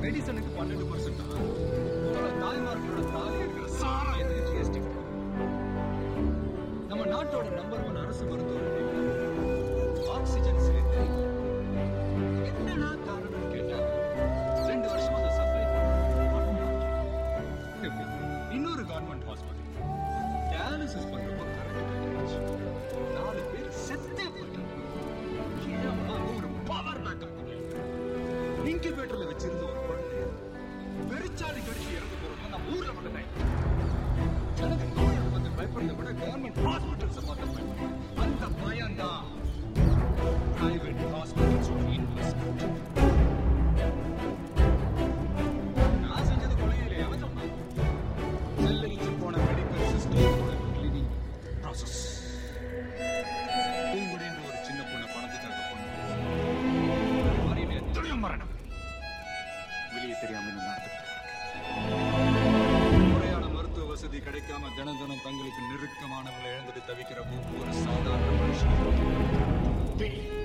மெடிசனுக்கு பன்னெண்டு பர்சன்ட் உங்களோட தாய்மார்களோட தாலி இருக்கிற சாராயத்துக்கு ஜிஎஸ்டி நம்ம நாட்டோட நம்பர் ஒன் அரசு மருத்துவமனை ஆக்சிஜன் சிலிண்டர் என்னடா காரணம் கேட்டா ரெண்டு வருஷமா அந்த சப்ளை இன்னொரு கவர்மெண்ட் ஹாஸ்பிட்டல் டயாலிசிஸ் பண்றப்போ கரண்ட் நாலு பேர் செத்தே போயிட்டாங்க ஏம்மா, ஒரு பவர் பேக் இன்குபேட்டர்ல வச்சிருந்த ஒரு குழந்தை பெருச்சாளி கடிச்சு இறந்து போறது நம்ம ஊர்ல மட்டும் தான் எனக்கு நோயை வந்து பயப்படுறத விட கவர்மெண்ட் ஹாஸ்பிட்டல்ஸ் பார்த்து பயப்படுறேன் அந்த பயம் தான் பிரைவேட் ஹாஸ்பிட்டல்ஸ் இன்வெஸ்ட்மெண்ட் நான் செஞ்சது கொலையிலே அவன் சொன்னான் செல்லரிச்சு போன மெடிக்கல் சிஸ்டமோட கிளீனிங் ப்ராசஸ் பூங்குடின்ற ஒரு சின்ன பொண்ணை பணத்துக்காக கொண்டு மாதிரி எத்தனையோ மரணம் வெளியே தெரியாம இன்னும் நடந்துட்டு இருக்கு. முறையான மருத்துவ வசதி கிடைக்காம தினம் தினம் தங்களுக்கு நெருக்கமானவங்களை இழந்துட்டு தவிக்கிற ஒவ்வொரு சாதாரண மனுஷனும்